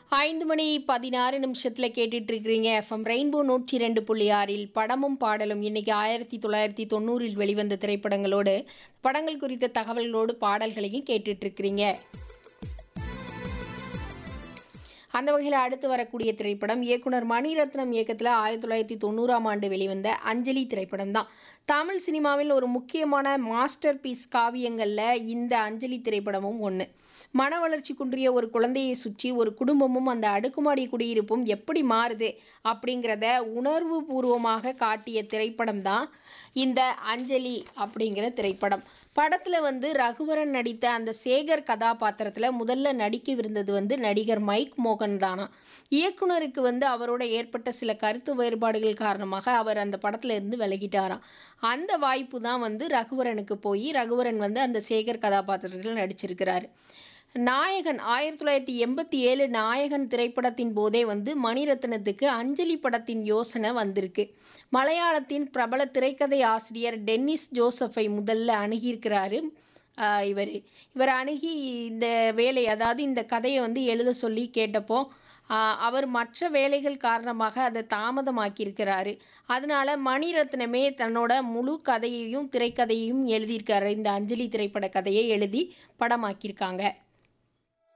ஐந்து மணி பதினாறு நிமிஷத்தில் கேட்டுட்டு இருக்கிறீங்க எஃப்எம் ரெயின்போ நூற்றி ரெண்டு புள்ளி ஆறில் படமும் பாடலும் இன்னைக்கு ஆயிரத்தி தொள்ளாயிரத்தி தொண்ணூறில் வெளிவந்த திரைப்படங்களோடு படங்கள் குறித்த தகவல்களோடு பாடல்களையும் கேட்டுட்டு இருக்கிறீங்க அந்த வகையில் அடுத்து வரக்கூடிய திரைப்படம் இயக்குனர் மணிரத்னம் இயக்கத்தில் ஆயிரத்தி தொள்ளாயிரத்தி தொண்ணூறாம் ஆண்டு வெளிவந்த அஞ்சலி திரைப்படம் தான் தமிழ் சினிமாவில் ஒரு முக்கியமான மாஸ்டர் பீஸ் காவியங்களில் இந்த அஞ்சலி திரைப்படமும் ஒன்று மன வளர்ச்சி குன்றிய ஒரு குழந்தையை சுற்றி ஒரு குடும்பமும் அந்த அடுக்குமாடி குடியிருப்பும் எப்படி மாறுது அப்படிங்கிறத உணர்வு பூர்வமாக காட்டிய திரைப்படம் தான் இந்த அஞ்சலி அப்படிங்கிற திரைப்படம் படத்தில் வந்து ரகுவரன் நடித்த அந்த சேகர் கதாபாத்திரத்தில் முதல்ல நடிக்கவிருந்தது வந்து நடிகர் மைக் மோகன் தானா இயக்குனருக்கு வந்து அவரோட ஏற்பட்ட சில கருத்து வேறுபாடுகள் காரணமாக அவர் அந்த படத்துல இருந்து விலகிட்டாராம் அந்த வாய்ப்பு தான் வந்து ரகுவரனுக்கு போய் ரகுவரன் வந்து அந்த சேகர் கதாபாத்திரத்தில் நடிச்சிருக்கிறாரு நாயகன் ஆயிரத்தி தொள்ளாயிரத்தி எண்பத்தி ஏழு நாயகன் திரைப்படத்தின் போதே வந்து மணிரத்னத்துக்கு அஞ்சலி படத்தின் யோசனை வந்திருக்கு மலையாளத்தின் பிரபல திரைக்கதை ஆசிரியர் டென்னிஸ் ஜோசஃபை முதல்ல அணுகியிருக்கிறாரு இவர் இவர் அணுகி இந்த வேலை அதாவது இந்த கதையை வந்து எழுத சொல்லி கேட்டப்போ அவர் மற்ற வேலைகள் காரணமாக அதை தாமதமாக்கியிருக்கிறாரு அதனால மணிரத்னமே தன்னோட முழு கதையையும் திரைக்கதையையும் எழுதியிருக்காரு இந்த அஞ்சலி திரைப்பட கதையை எழுதி படமாக்கியிருக்காங்க